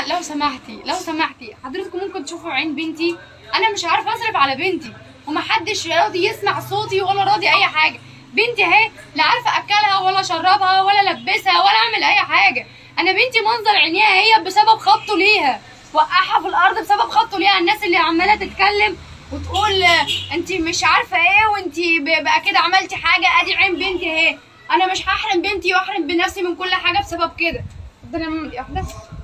لو سمحتي لو سمحتي حضرتكم ممكن تشوفوا عين بنتي انا مش عارفه اصرف على بنتي ومحدش راضي يسمع صوتي ولا راضي اي حاجه بنتي اهي لا عارفه اكلها ولا اشربها ولا البسها ولا اعمل اي حاجه انا بنتي منظر عينيها هي بسبب خبطه ليها وقعها في الارض بسبب خبطه ليها الناس اللي عماله تتكلم وتقول انت مش عارفه ايه وانت بقى كده عملتي حاجه ادي عين بنتي اهي انا مش هحرم بنتي واحرم بنفسي من كل حاجه بسبب كده ربنا يا ماما دي واحده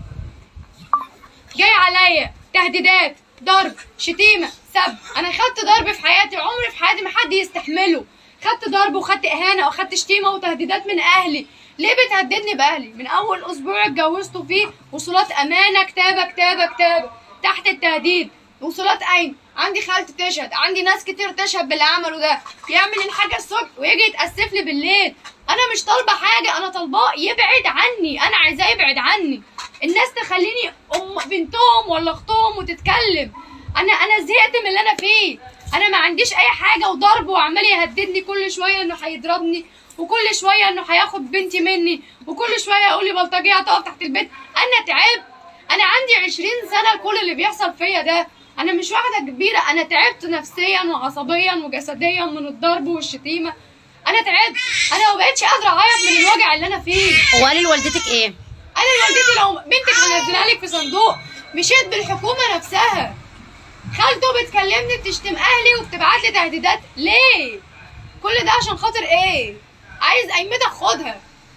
جاي عليا تهديدات ضرب شتيمه سب انا خدت ضرب في حياتي عمري في حياتي ما حد يستحمله خدت ضرب وخدت اهانه وخدت شتيمه وتهديدات من اهلي ليه بتهددني باهلي من اول اسبوع اتجوزته فيه وصولات امانه كتابه كتابه كتابه تحت التهديد وصولات عين عندي خالتي تشهد عندي ناس كتير تشهد باللي عمله ده يعمل الحاجه الصبح ويجي يتاسف لي بالليل انا مش طالبه حاجه انا طالباه يبعد عني انا عايزاه يبعد عني الناس تخليني ام بنتهم ولا اختهم وتتكلم انا انا زهقت من اللي انا فيه انا ما عنديش اي حاجه وضرب وعمال يهددني كل شويه انه هيضربني وكل شويه انه هياخد بنتي مني وكل شويه يقول لي بلطجيه هتقف تحت البيت انا تعبت انا عندي 20 سنه كل اللي بيحصل فيا ده انا مش واحده كبيره انا تعبت نفسيا وعصبيا وجسديا من الضرب والشتيمه انا تعبت انا ما بقتش قادره اعيط من الوجع اللي انا فيه هو قال لوالدتك ايه انا والدتي لو بنتك منزلها لك في صندوق مشيت بالحكومه نفسها خالته بتكلمني بتشتم اهلي وبتبعت لي تهديدات ليه كل ده عشان خاطر ايه عايز قيمتك خدها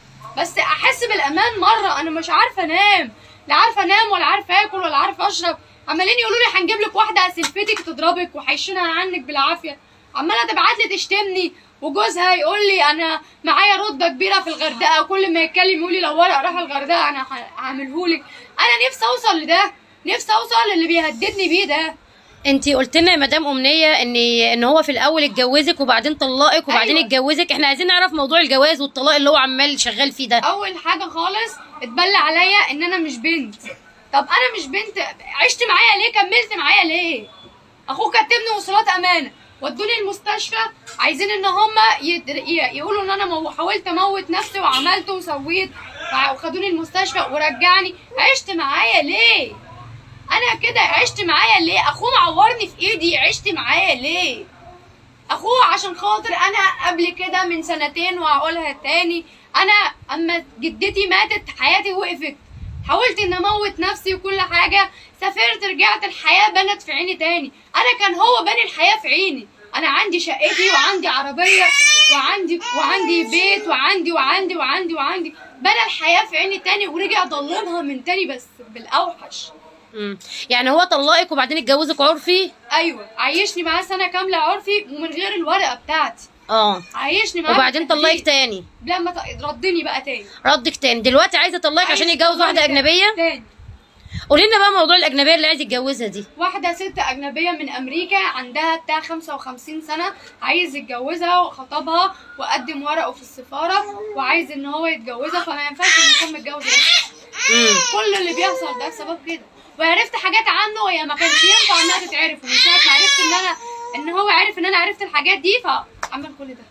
بس احس بالامان مره انا مش عارفه انام لا عارفه انام ولا عارفه اكل ولا عارفه اشرب عمالين يقولوا لي هنجيب لك واحده سلفتك تضربك وهيشيلها عنك بالعافيه عماله تبعت لي تشتمني وجوزها يقول لي انا معايا رتبه كبيره في الغردقه كل ما يتكلم يقول لي لو ورق راح الغردقه انا هعملهولك انا نفسي اوصل لده نفسي اوصل للي بيهددني بيه ده انت قلت لنا يا مدام امنيه ان ان هو في الاول اتجوزك وبعدين طلقك وبعدين أيوة. اتجوزك احنا عايزين نعرف موضوع الجواز والطلاق اللي هو عمال شغال فيه ده اول حاجه خالص اتبلى عليا ان انا مش بنت طب انا مش بنت عشت معايا ليه كملت معايا ليه اخوه كتبني وصولات امانه ودوني المستشفى عايزين ان هما يد... ي- يقولوا ان انا مو... حاولت اموت نفسي وعملت وسويت وع- وخدوني المستشفى ورجعني عشت معايا ليه انا كده عشت معايا ليه اخوه معورني في ايدي عشت معايا ليه اخوه عشان خاطر انا قبل كده من سنتين وهقولها تاني انا اما جدتي ماتت حياتي وقفت حاولت ان اموت نفسي وكل حاجه سافرت رجعت الحياه بنت في عيني تاني انا كان هو بني الحياه في عيني انا عندي شقتي وعندي عربيه وعندي وعندي بيت وعندي وعندي وعندي وعندي بنى الحياه في عيني تاني ورجع ضلمها من تاني بس بالاوحش مم. يعني هو طلقك وبعدين اتجوزك عرفي ايوه عيشني معاه سنه كامله عرفي ومن غير الورقه بتاعتي اه عيشني معاه وبعدين بالتدريج. طلقك تاني لما ت- ردني بقى تاني ردك تاني دلوقتي عايزه اطلقك عشان عايز يتجوز واحده تاني. اجنبيه تاني قولي لنا بقى موضوع الاجنبيه اللي عايز يتجوزها دي واحدة ست أجنبية من أمريكا عندها بتاع 55 سنة عايز يتجوزها وخطبها وقدم ورقه في السفارة وعايز إن هو يتجوزها فما ينفعش إنه يكون متجوز بس. مم. كل اللي بيحصل ده بسبب كده وعرفت حاجات عنه وهي ما كانش ينفع إنها تتعرف ومن ساعة ما عرفت إن أنا إن هو عارف إن أنا عرفت الحاجات دي فعمل كل ده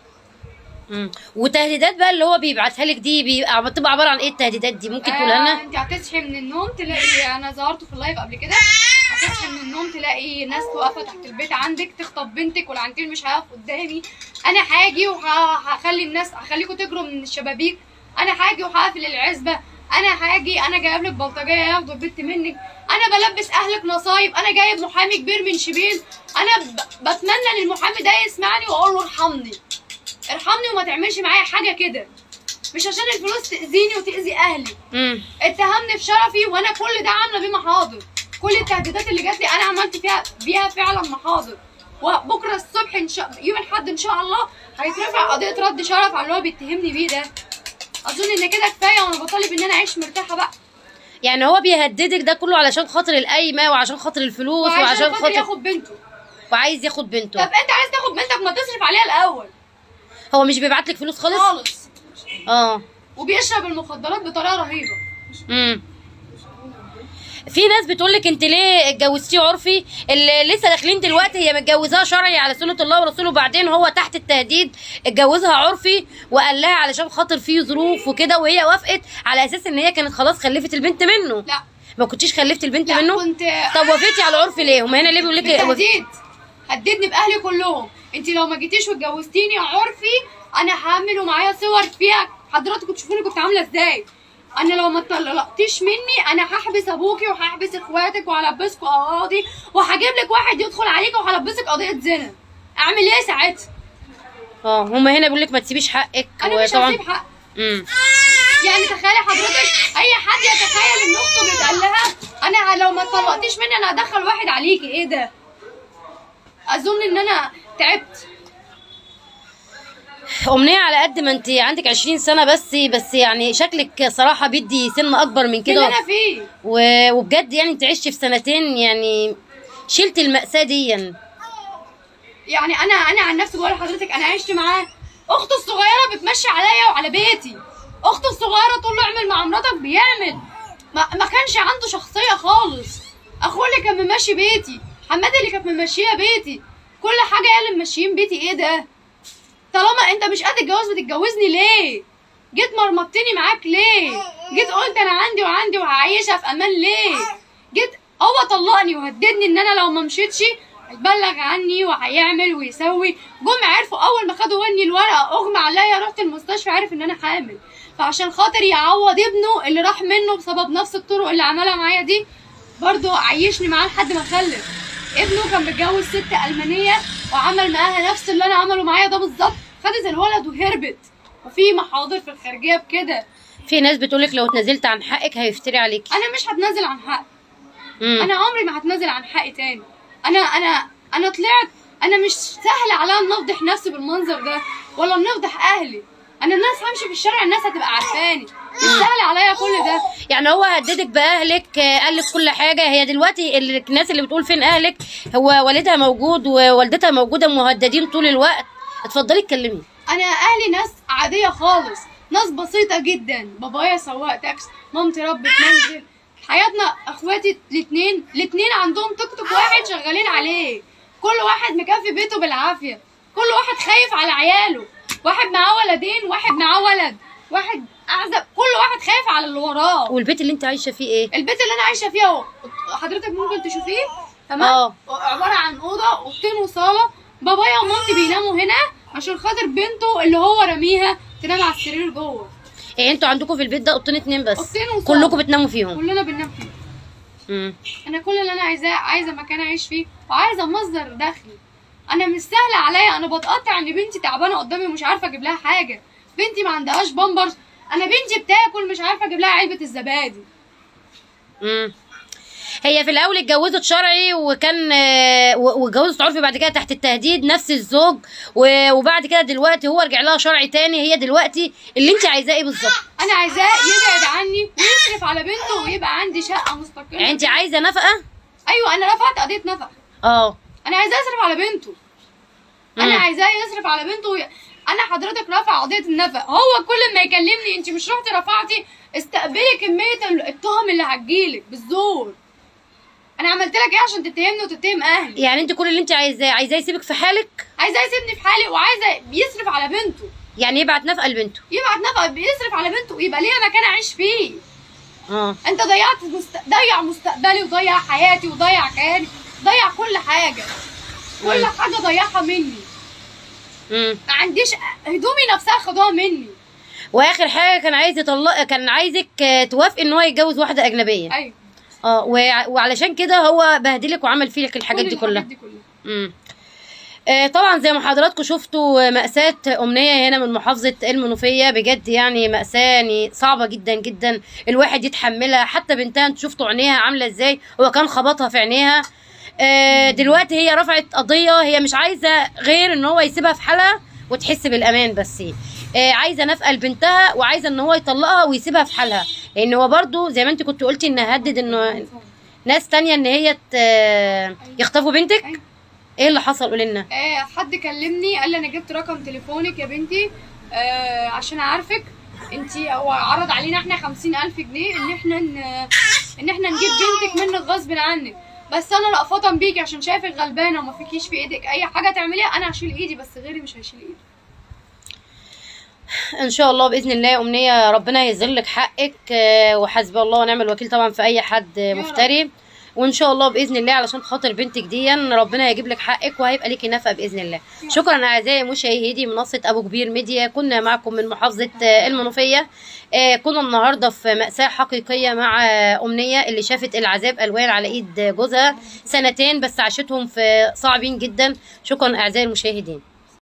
مم. وتهديدات بقى اللي هو بيبعتها لك دي بيبقى بتبقى عباره عن ايه التهديدات دي ممكن تقولها لنا آه، انت هتصحي من النوم تلاقي انا ظهرته في اللايف قبل كده هتصحي من النوم تلاقي ناس واقفه تحت البيت عندك تخطب بنتك والعنتيل مش هيقف قدامي انا هاجي وهخلي الناس هخليكم تجروا من الشبابيك انا هاجي وهقفل العزبه انا هاجي انا جايب لك بلطجيه ياخدوا البنت منك انا بلبس اهلك نصايب انا جايب محامي كبير من شبين انا ب... بتمنى ان المحامي ده يسمعني واقول له ارحمني ارحمني وما تعملش معايا حاجه كده مش عشان الفلوس تاذيني وتاذي اهلي مم. اتهمني في شرفي وانا كل ده عامله بيه محاضر كل التهديدات اللي جات لي انا عملت فيها بيها فعلا محاضر وبكره الصبح ان شاء يوم الاحد ان شاء الله هيترفع قضيه رد شرف على اللي هو بيتهمني بيه ده اظن ان كده كفايه وانا بطالب ان انا اعيش مرتاحه بقى يعني هو بيهددك ده كله علشان خاطر القايمه وعشان خاطر الفلوس وعشان وعشان خاطر خاطر ياخد بنته وعايز ياخد طب بنته انت عايز تاخد بنتك ما تصرف عليها الاول هو مش بيبعت لك فلوس خالص خالص اه وبيشرب المخدرات بطريقه رهيبه امم في ناس بتقول لك انت ليه اتجوزتيه عرفي اللي لسه داخلين دلوقتي هي متجوزاها شرعي على سنه الله ورسوله وبعدين هو تحت التهديد اتجوزها عرفي وقال لها علشان خاطر فيه ظروف وكده وهي وافقت على اساس ان هي كانت خلاص خلفت البنت منه لا ما كنتيش خلفت البنت لا منه كنت طب وافقتي على العرف ليه هما هنا ليه بيقول لك بالتهديد هددني باهلي كلهم انت لو ما جيتيش واتجوزتيني عرفي انا هعمل ومعايا صور فيها حضراتكم تشوفوني كنت عامله ازاي انا لو ما طلقتيش مني انا هحبس ابوكي وهحبس اخواتك وهلبسكوا قواضي وهجيب لك واحد يدخل عليك وهلبسك قضيه زنا اعمل ايه ساعتها اه هما هنا بيقول لك ما تسيبيش حقك انا مش هسيب حق امم يعني تخيلي حضرتك اي حد يتخيل ان اخته بيتقال لها انا لو ما طلقتيش مني انا هدخل واحد عليكي ايه ده اظن ان انا تعبت امنيه على قد ما انت عندك 20 سنه بس بس يعني شكلك صراحه بيدي سن اكبر من اللي كده انا فيه و- وبجد يعني انت عشتي في سنتين يعني شلت المأساة دي يعني. يعني انا انا عن نفسي بقول لحضرتك انا عشت معاه اخته الصغيره بتمشي عليا وعلى بيتي اخته الصغيره تقول له اعمل مع مراتك بيعمل ما, ما كانش عنده شخصيه خالص اخوه اللي كان ممشي بيتي حماد اللي كانت ممشيه بيتي كل حاجه هي اللي ممشيين بيتي ايه ده طالما انت مش قد الجواز بتتجوزني ليه جيت مرمطتني معاك ليه جيت قلت انا عندي وعندي وهعيشها في امان ليه جيت هو طلقني وهددني ان انا لو ما مشيتش هيبلغ عني وهيعمل ويسوي جم عرفوا اول ما خدوا مني الورقه اغمى عليا رحت المستشفى عارف ان انا حامل فعشان خاطر يعوض ابنه اللي راح منه بسبب نفس الطرق اللي عملها معايا دي برضه عيشني معاه لحد ما خلف ابنه كان متجوز ست المانيه وعمل معاها نفس اللي انا عمله معايا ده بالظبط خدت الولد وهربت وفي محاضر في الخارجيه بكده في ناس بتقولك لو اتنازلت عن حقك هيفتري عليكي انا مش هتنازل عن حقي مم. انا عمري ما هتنازل عن حقي تاني انا انا انا طلعت انا مش سهل عليا ان افضح نفسي بالمنظر ده ولا ان افضح اهلي انا الناس همشي في الشارع الناس هتبقى عارفاني مش سهل عليا كل ده يعني هو هددك باهلك آه، قال لك كل حاجه هي دلوقتي ال- الناس اللي بتقول فين اهلك هو والدها موجود ووالدتها موجوده مهددين طول الوقت اتفضلي اتكلمي انا اهلي ناس عاديه خالص ناس بسيطه جدا بابايا سواق تاكس مامتي ربة منزل حياتنا اخواتي الاتنين الاتنين عندهم توك توك واحد شغالين عليه كل واحد مكفي بيته بالعافيه كل واحد خايف على عياله واحد معاه ولدين واحد معاه ولد واحد اعزب كل واحد خايف على اللي وراه والبيت اللي انت عايشه فيه ايه البيت اللي انا عايشه فيه اهو حضرتك ممكن تشوفيه تمام اه. عباره عن اوضه اوضتين وصاله بابايا ومامتي بيناموا هنا عشان خاطر بنته اللي هو رميها تنام على السرير جوه يعني انتوا عندكم في البيت ده اوضتين اتنين بس اوضتين وصاله كلكم بتناموا فيهم كلنا بننام فيه مم. انا كل اللي انا عايزاه عايزه مكان اعيش فيه وعايزه مصدر دخل انا مش سهله عليا انا بتقطع ان بنتي تعبانه قدامي ومش عارفه اجيب لها حاجه بنتي ما عندهاش بامبرز انا بنتي بتاكل مش عارفه اجيب لها علبه الزبادي مم. هي في الاول اتجوزت شرعي وكان آه، و- واتجوزت عرفي بعد كده تحت التهديد نفس الزوج و- وبعد كده دلوقتي هو رجع لها شرعي تاني هي دلوقتي اللي انت عايزاه ايه بالظبط انا عايزاه يبعد عني ويصرف على بنته ويبقى عندي شقه مستقله يعني انت عايزه نفقه ايوه انا رفعت قضيه نفقه اه انا عايزاه يصرف على بنته انا مم. عايزاه يصرف على بنته وي... انا حضرتك رافع قضيه النفقه هو كل ما يكلمني انت مش رحتي رفعتي استقبلي كميه ال- التهم اللي هتجيلك بالزور انا عملت لك ايه عشان تتهمني وتتهم اهلي يعني انت كل اللي انت عايزاه عايزاه يسيبك في حالك عايزاه يسيبني في حالي وعايزه يصرف على بنته يعني يبعت نفقه لبنته يبعت نفقه بيصرف على بنته ويبقى ليها مكان اعيش فيه اه انت ضيعت مست... ضيع مستقبلي وضيع حياتي وضيع كياني ضيع كل حاجه كل مم. حاجه ضيعها مني امم ما عنديش هدومي نفسها خدوها مني واخر حاجه كان عايز يطلق كان عايزك آه، توافقي ان هو يتجوز واحده اجنبيه ايوه اه وع- وعلشان كده هو بهدلك وعمل فيك الحاجات كل دي كلها دي كلها امم آه، طبعا زي ما حضراتكم شفتوا آه، مأساة أمنية هنا من محافظة المنوفية بجد يعني مأساة يعني صعبة جدا جدا الواحد يتحملها حتى بنتها انتوا شفتوا عينيها عاملة ازاي هو كان خبطها في عينيها آه، دلوقتي هي رفعت قضية هي مش عايزة غير ان هو يسيبها في حالها وتحس بالأمان بس آه، عايزة نفقة لبنتها وعايزة ان هو يطلقها ويسيبها في حالها لان هو برضو زي ما انت كنت قلتي ان هدد انه ناس تانية ان هي ت- يخطفوا بنتك أيوة. ايه اللي حصل قولي لنا آه حد كلمني قال لي انا جبت رقم تليفونك يا بنتي آه عشان اعرفك انت هو عرض علينا احنا خمسين الف جنيه ان احنا ن... ان احنا نجيب بنتك منك غصب عنك بس انا رأفة بيكي عشان شايفك غلبانه وما فيكيش في ايدك اي حاجه تعمليها انا هشيل ايدي بس غيري مش هيشيل ايدي ان شاء الله باذن الله امنيه ربنا ينزل لك حقك آه، وحسبي الله ونعم الوكيل طبعا في اي حد آه، مفتري وان شاء الله باذن الله علشان خاطر بنتك دي ربنا يجيب لك حقك وهيبقى ليكي نفقه باذن الله شكرا اعزائي مشاهدي منصه ابو كبير ميديا كنا معكم من محافظه آه، المنوفيه آه، كنا النهارده في ماساه حقيقيه مع آه، امنيه اللي شافت العذاب الوان على ايد جوزها سنتين بس عاشتهم في صعبين جدا شكرا اعزائي المشاهدين